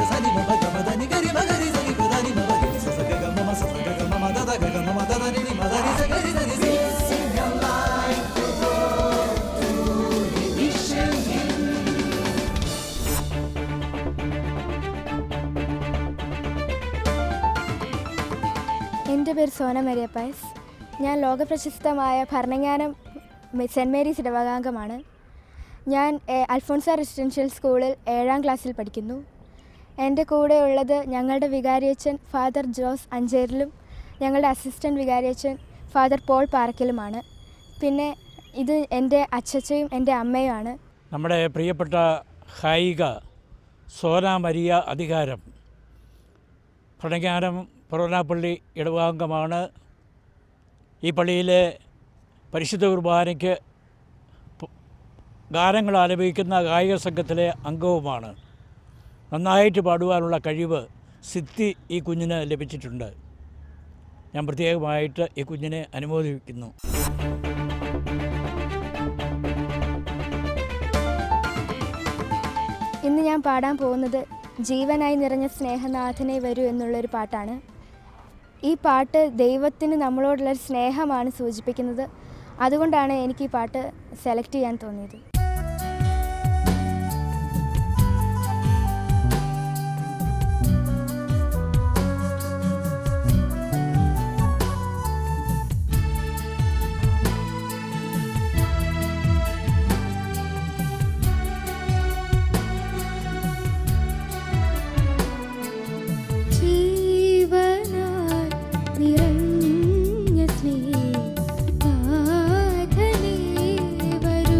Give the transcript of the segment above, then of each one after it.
സനി മ പ ഗ മ ധ നി ഗ രി മ ഗ രി സ നി പ ധ നി മ പ ഗ രി സ സ ഗ ഗ മ മ സ സ ഗ ഗ മ മ ധ ധ ഗ ഗ മ മ ധ ധ നി നി മ ധ നി സ ഗ രി സ നി സി എൻ്റെ പേര് സോന മരിയ പയസ് ഞാൻ ലോകപ്രശസ്തമായ ഭരണങ്ങാനം സെൻറ് മേരീസ് ഇടവകാംഗമാണ് ഞാൻ എ- അൽഫോൺസ റെസിഡൻഷ്യൽ സ്കൂളിൽ ഏഴാം ക്ലാസ്സിൽ പഠിക്കുന്നു എൻ്റെ കൂടെ ഉള്ളത് ഞങ്ങളുടെ വികാരിയച്ഛൻ ഫാദർ ജോസ് അഞ്ചേരിലും ഞങ്ങളുടെ അസിസ്റ്റൻറ്റ് വികാരിയച്ഛൻ ഫാദർ പോൾ പാറക്കലുമാണ് പിന്നെ ഇത് എൻ്റെ അച്ചച്ചയും എൻ്റെ അമ്മയുമാണ് നമ്മുടെ പ്രിയപ്പെട്ട ഗായിക സോന മരിയ അധികാരം ഭരണങ്ങാനം ഫൊറോനാപ്പള്ളി ഇടവാംഗമാണ് ഈ പള്ളിയിലെ പരിശുദ്ധ കുർബാനയ്ക്ക് പ- ഗാനങ്ങൾ ആലപിക്കുന്ന ഗായക സംഘത്തിലെ അംഗവുമാണ് നന്നായിട്ട് പാടുവാനുള്ള കഴിവ് സിദ്ധി ഈ കുഞ്ഞിന് ലഭിച്ചിട്ടുണ്ട് ഞാൻ പ്രത്യേകമായിട്ട് ഈ കുഞ്ഞിനെ അനുമോദിക്കുന്നു ഇന്ന് ഞാൻ പാടാൻ പോകുന്നത് ജീവനായി നിറഞ്ഞ സ്നേഹനാഥനെ വരൂ എന്നുള്ളൊരു പാട്ടാണ് ഈ പാട്ട് ദൈവത്തിന് നമ്മളോടുള്ള ഒരു സ്നേഹമാണ് സൂചിപ്പിക്കുന്നത് അതുകൊണ്ടാണ് എനിക്ക് ഈ പാട്ട് സെലക്ട് ചെയ്യാൻ തോന്നിയത് ജീവനാൽ നിറഞ്ഞ സ്നേഹനാഥനേ വരൂ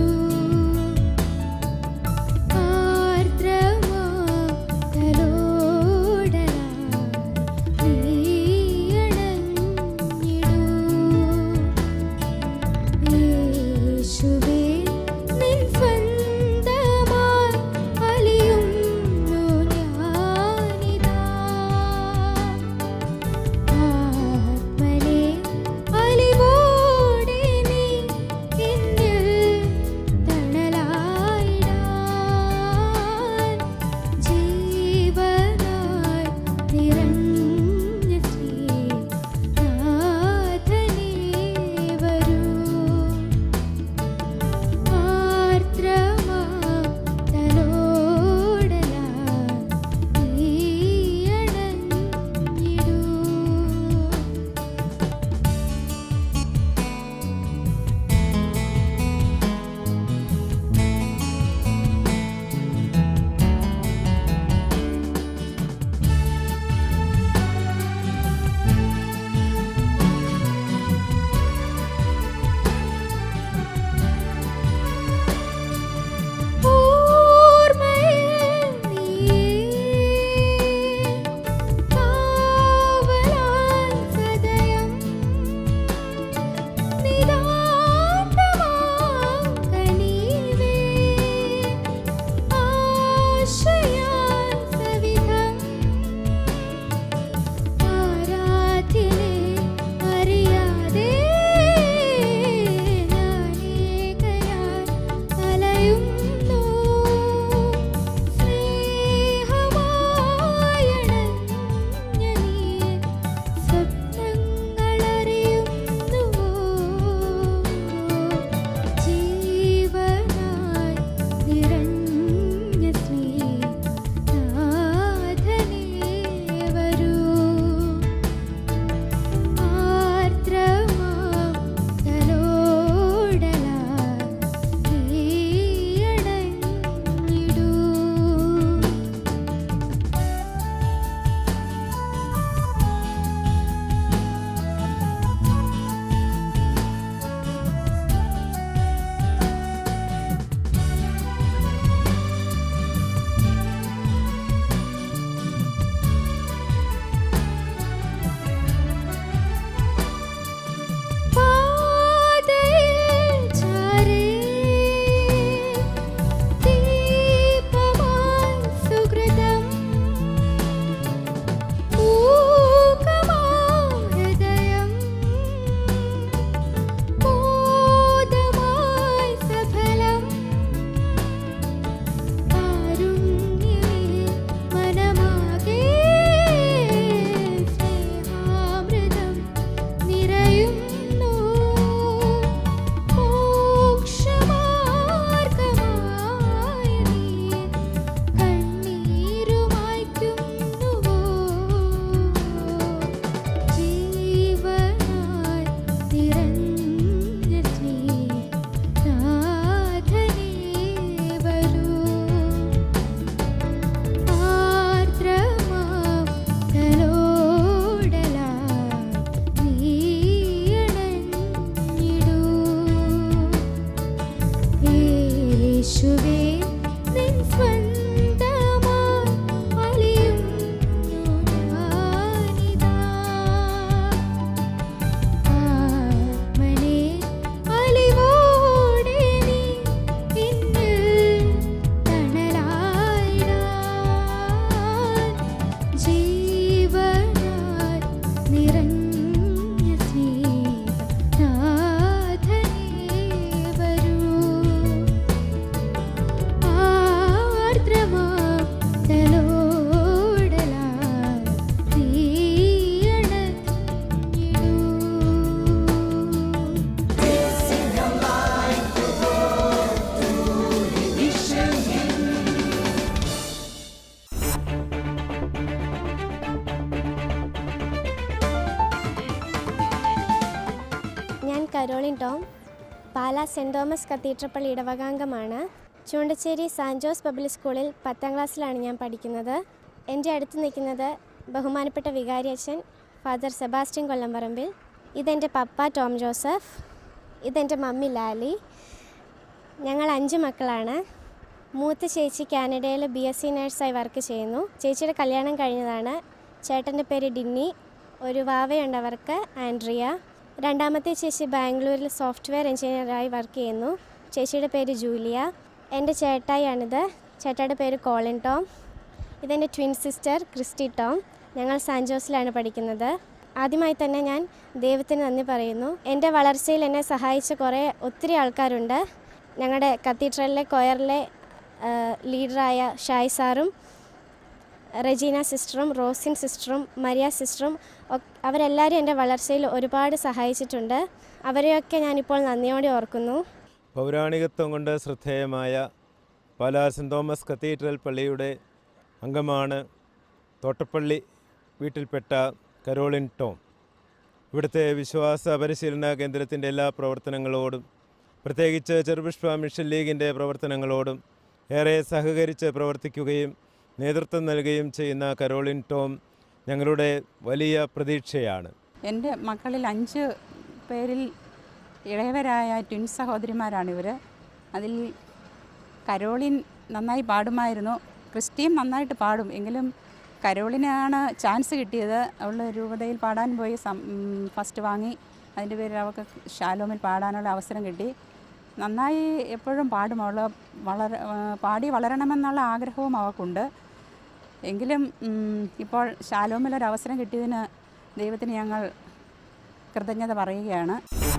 Caroline Tom Pala saint Thomas cathedral പള്ളി ഇടവകാംഗമാണ് ചൂണ്ടച്ചേരി സാൻ ജോസ് പബ്ലിക് സ്കൂളിൽ പത്താം ക്ലാസ്സിലാണ് ഞാൻ പഠിക്കുന്നത് എൻ്റെ അടുത്ത് നിൽക്കുന്നത് ബഹുമാനപ്പെട്ട വികാരി അച്ഛൻ ഫാദർ സെബാസ്റ്റ്യൻ കൊല്ലംപറമ്പിൽ ഇതെൻ്റെ പപ്പ ടോം ജോസഫ് ഇതെൻ്റെ മമ്മി ലാലി ഞങ്ങൾ അഞ്ച് മക്കളാണ് മൂത്ത ചേച്ചി കാനഡയിൽ ബി എസ് സി നേഴ്സായി വർക്ക് ചെയ്യുന്നു ചേച്ചിയുടെ കല്യാണം കഴിഞ്ഞതാണ് ചേട്ടൻ്റെ പേര് ഡിന്നി ഒരു വാവയുണ്ട് അവർക്ക് ആൻഡ്രിയ രണ്ടാമത്തെ ചേച്ചി ബാംഗ്ലൂരിൽ സോഫ്റ്റ്വെയർ എഞ്ചിനീയറായി വർക്ക് ചെയ്യുന്നു ചേച്ചിയുടെ പേര് ജൂലിയ എൻ്റെ ചേട്ടായിയാണിത് ചേട്ടായുടെ പേര് കോളിൻ ടോം ഇതെൻ്റെ ട്വിൻ സിസ്റ്റർ ക്രിസ്റ്റി ടോം ഞങ്ങൾ സാൻ ജോസിലാണ് പഠിക്കുന്നത് ആദ്യമായി തന്നെ ഞാൻ ദൈവത്തിന് നന്ദി പറയുന്നു എൻ്റെ വളർച്ചയിൽ എന്നെ സഹായിച്ച കുറേ ഒത്തിരി ആൾക്കാരുണ്ട് ഞങ്ങളുടെ കത്തീഡ്രലിലെ കൊയറിലെ ആ, ലീഡറായ ഷായ് സാറും റെജീന സിസ്റ്ററും റോസിൻ സിസ്റ്ററും മരിയ സിസ്റ്ററും ഒ- അവരെല്ലാവരും എൻ്റെ വളർച്ചയിൽ ഒരുപാട് സഹായിച്ചിട്ടുണ്ട് അവരെയൊക്കെ ഞാനിപ്പോൾ നന്ദിയോടെ ഓർക്കുന്നു പൗരാണികത്വം കൊണ്ട് ശ്രദ്ധേയമായ പാലാ സെൻറ് തോമസ് കത്തീഡ്രൽ പള്ളിയുടെ അംഗമാണ് തോട്ടപ്പള്ളി വീട്ടിൽപ്പെട്ട കരോളിൻ ടോം ഇവിടുത്തെ വിശ്വാസ പരിശീലന കേന്ദ്രത്തിൻ്റെ എല്ലാ പ്രവർത്തനങ്ങളോടും പ്രത്യേകിച്ച് ചെറുപുഷ്പ മിഷൻ ലീഗിൻ്റെ പ്രവർത്തനങ്ങളോടും ഏറെ സഹകരിച്ച് പ്രവർത്തിക്കുകയും നേതൃത്വം നൽകുകയും ചെയ്യുന്ന കരോളിൻ ടോം ഞങ്ങളുടെ വലിയ പ്രതീക്ഷയാണ് എൻ്റെ മക്കളിൽ അഞ്ച് പേരിൽ ഇളയവരായ ട്വിൻ സഹോദരിമാരാണിവർ അതിൽ കരോളിൻ നന്നായി പാടുമായിരുന്നു ക്രിസ്റ്റിയും നന്നായിട്ട് പാടും എങ്കിലും കരോളിനാണ് ചാൻസ് കിട്ടിയത് അവൾ രൂപതയിൽ പാടാൻ പോയി സം ഫസ്റ്റ് വാങ്ങി അതിൻ്റെ പേരിൽ അവൾക്ക് ശാലോമിൽ പാടാനുള്ള അവസരം കിട്ടി നന്നായി എപ്പോഴും പാടും അവൾ വളര ആ, പാടി വളരണമെന്നുള്ള ആഗ്രഹവും അവൾക്കുണ്ട് എങ്കിലും ഉം, ഇപ്പോൾ ശാലോമിലൊരു അവസരം കിട്ടിയതിന് ദൈവത്തിന് ഞങ്ങൾ കൃതജ്ഞത പറയുകയാണ്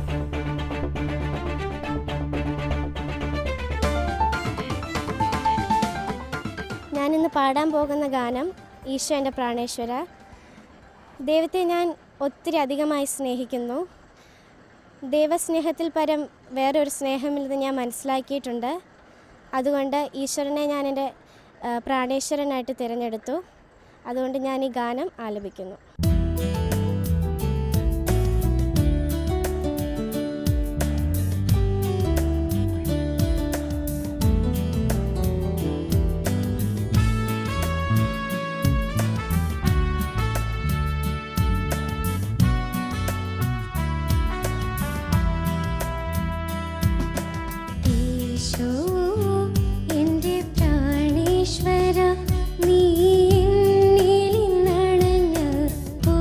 ഞാനിന്ന് പാടാൻ പോകുന്ന ഗാനം ഈശോ എൻ്റെ പ്രാണേശ്വര ദൈവത്തെ ഞാൻ ഒത്തിരി അധികമായി സ്നേഹിക്കുന്നു ദൈവസ്നേഹത്തിൽ പരം വേറൊരു സ്നേഹമില്ലെന്ന് ഞാൻ മനസ്സിലാക്കിയിട്ടുണ്ട് അതുകൊണ്ട് ഈശ്വരനെ ഞാൻ എൻ്റെ ആ, പ്രാണേശ്വരനായിട്ട് തിരഞ്ഞെടുത്തു അതുകൊണ്ട് ഞാൻ ഈ ഗാനം ആലപിക്കുന്നു ഈശോ എൻ്റെ പ്രാണേശ്വര നീ എന്നിലിന്നണഞ്ഞപ്പോൾ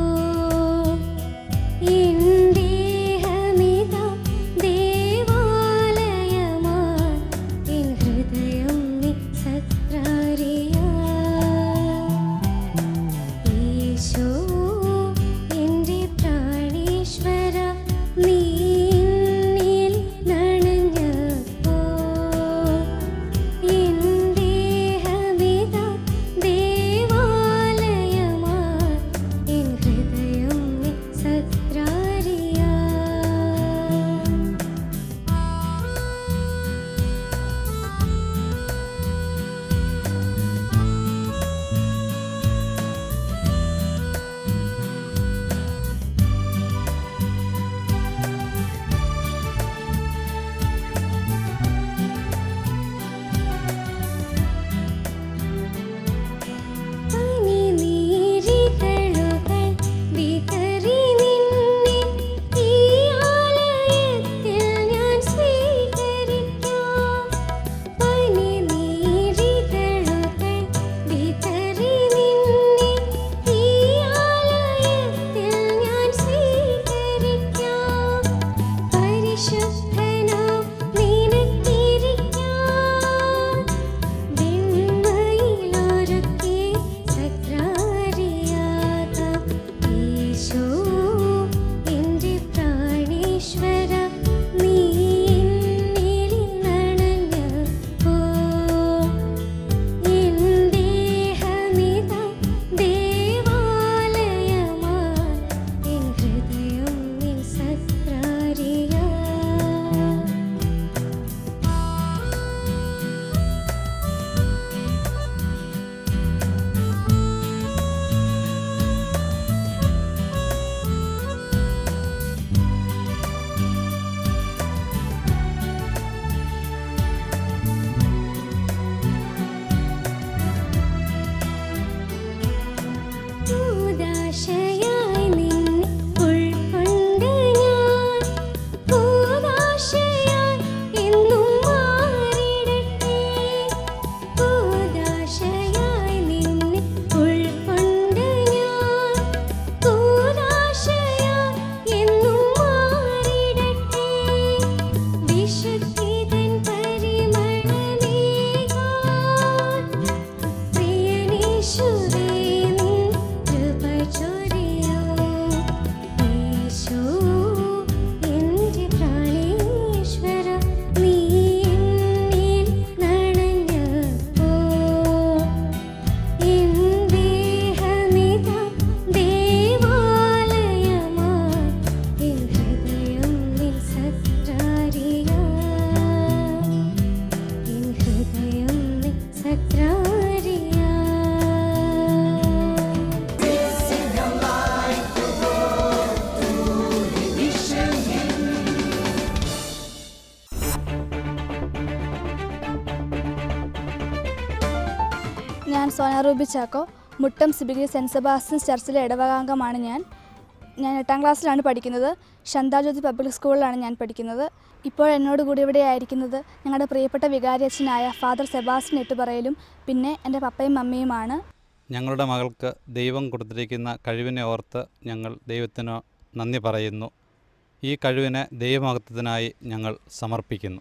സോന റൂബി ചാക്കോ മുട്ടം സിബിഗി സെൻറ്റ് സെബാസ്റ്റ്യൻസ് ചർച്ചിലെ ഇടവകാംഗമാണ് ഞാൻ ഞാൻ എട്ടാം ക്ലാസ്സിലാണ് പഠിക്കുന്നത് ശന്താജ്യോതി പബ്ലിക് സ്കൂളിലാണ് ഞാൻ പഠിക്കുന്നത് ഇപ്പോൾ എന്നോട് കൂടി ഇവിടെ ആയിരിക്കുന്നത് ഞങ്ങളുടെ പ്രിയപ്പെട്ട വികാരി അച്ഛനായ ഫാദർ സെബാസ്റ്റ്യൻ എട്ടുപറയിലും പിന്നെ എൻ്റെ പപ്പയും മമ്മിയുമാണ് ഞങ്ങളുടെ മകൾക്ക് ദൈവം കൊടുത്തിരിക്കുന്ന കഴിവിനെ ഓർത്ത് ഞങ്ങൾ ദൈവത്തിന് നന്ദി പറയുന്നു ഈ കഴിവിനെ ദൈവമഹത്വത്തിനായി ഞങ്ങൾ സമർപ്പിക്കുന്നു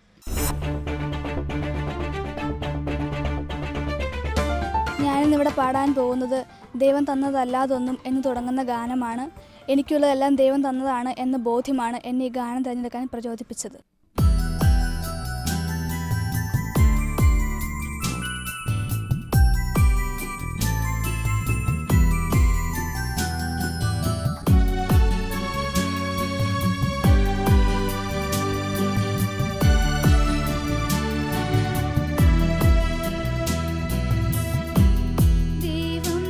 ഞാനിന്നിവിടെ പാടാൻ പോകുന്നത് ദൈവം തന്നതല്ലാതൊന്നും എന്ന് തുടങ്ങുന്ന ഗാനമാണ് എനിക്കുള്ളതെല്ലാം ദൈവം തന്നതാണ് എന്ന ബോധ്യമാണ് എന്നെ ഈ ഗാനം തിരഞ്ഞെടുക്കാൻ പ്രചോദിപ്പിച്ചത് ദൈവം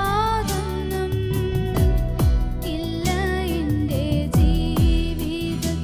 തന്നതല്ലാതൊന്നും ഇല്ല എൻ്റെ ജീവിതത്തിൽ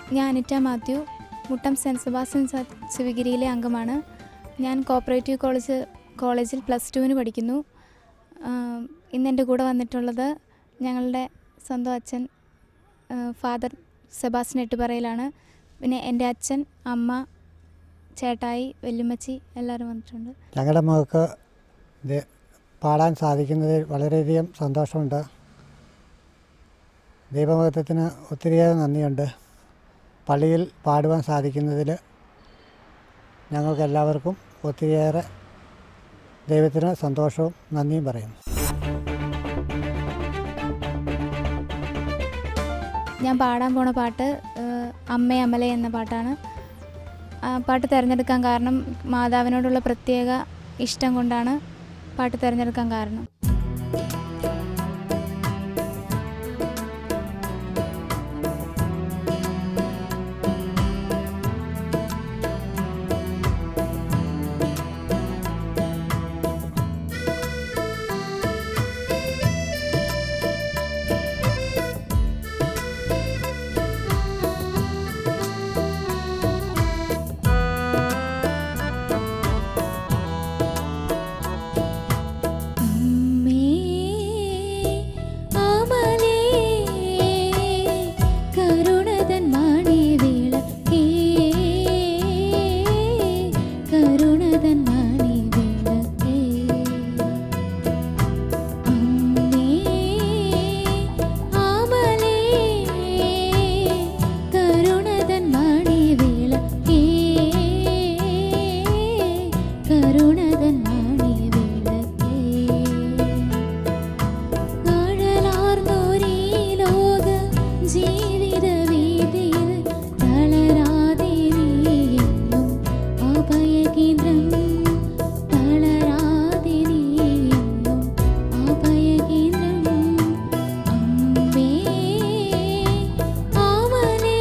ഞാൻ അനിറ്റ മാത്യു മുട്ടം സെൻറ്റ് സെബാസ്റ്റ്യൻ സ- ശിവഗിരിയിലെ അംഗമാണ് ഞാൻ കോപ്പറേറ്റീവ് കോളേജ് കോളേജിൽ പ്ലസ് ടുവിന് പഠിക്കുന്നു ആം, ഇന്ന് എൻ്റെ കൂടെ വന്നിട്ടുള്ളത് ഞങ്ങളുടെ സ്വന്തം അച്ഛൻ ആ, ഫാദർ സെബാസ്റ്റ്യൻ എട്ടുപറയിലാണ് പിന്നെ എൻ്റെ അച്ഛൻ അമ്മ ചേട്ടായി വല്യമ്മച്ചി എല്ലാവരും വന്നിട്ടുണ്ട് ഞങ്ങളുടെ മകൾക്ക് ഇത് പാടാൻ സാധിക്കുന്നതിൽ വളരെയധികം സന്തോഷമുണ്ട് ദൈവമഹത്വത്തിന് ഒത്തിരിയേറെ നന്ദിയുണ്ട് പള്ളിയിൽ പാടുവാൻ സാധിക്കുന്നതിൽ ഞങ്ങൾക്കെല്ലാവർക്കും ഒത്തിരിയേറെ ദൈവത്തിന് സന്തോഷവും നന്ദിയും പറയുന്നു ഞാൻ പാടാൻ പോണ പാട്ട് ഏഹ്, അമ്മേ അമലേ എന്ന പാട്ടാണ് ആ പാട്ട് തിരഞ്ഞെടുക്കാൻ കാരണം മാതാവിനോടുള്ള പ്രത്യേക ഇഷ്ടം കൊണ്ടാണ് പാട്ട് തിരഞ്ഞെടുക്കാൻ കാരണം അമ്മേ അമലേ കരുണതൻ മണിവിളക്കേ കരുണതൻ മണിവിളക്കേ അമ്മേ അമലേ കരുണതൻ മണിവിളക്കേ കരുണതൻ മണിവിളക്കേ ആഴലാർന്നൊരീ ലോക ജീവിത വീതിയിൽ തളരാതെ നീയെന്നും അഭയകേന്ദ്രം തളരാതെ നീയെന്നും അഭയകേന്ദ്രം അമ്മേ ആവലേ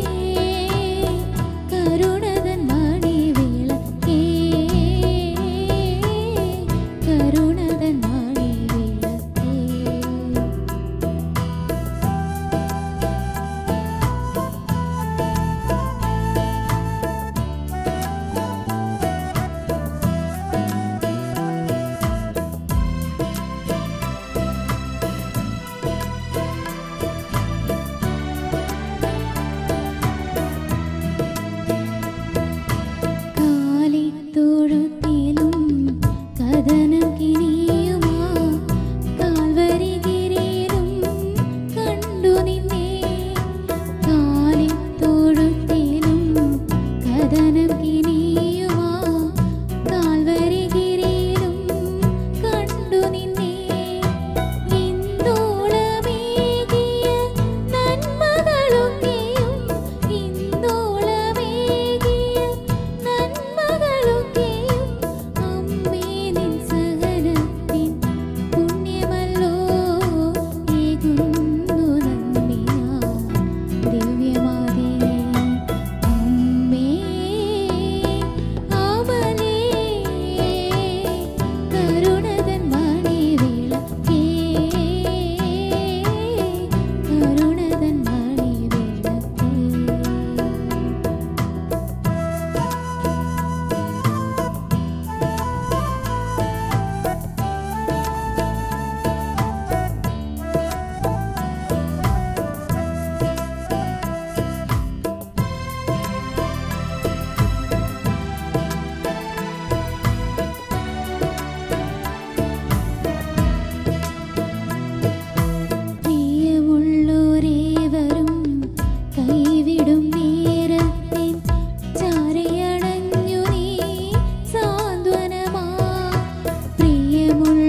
കരുണതൻ മണിവിളക്കേ കരുണതൻ മണിവിളക്കേ കാലിത്തൊഴുത്തിലും കഥനം കിനിയുമാ കാൽവരികിരിയിലും കണ്ടു നിന്നെ കാലിത്തൊഴുത്തിലും കഥനം കിനിയുമാ കാൽവരികിരിയിലും കണ്ടു നിന്നെ ഇന്നോളമേകിയ നന്മകളൊക്കെയും ഇന്നോളമേകിയ നന്മകളൊക്കെയും അമ്മേ നിൻ സഹനത്തിൻ പുണ്യമല്ലോ ഏകുന്നു നന്ദി ഞാൻ ദിവ്യമാതേ അമ്മേ അവലേ കരുണതൻ മണിവിളക്കേ കരുണതൻ മണിവിളക്കേ പ്രിയമുള്ളോരേവരും കൈവിടും നേരത്തിൻ ചാരയണഞ്ഞു നീ സാന്ത്വനമാ പ്രിയമുള്ള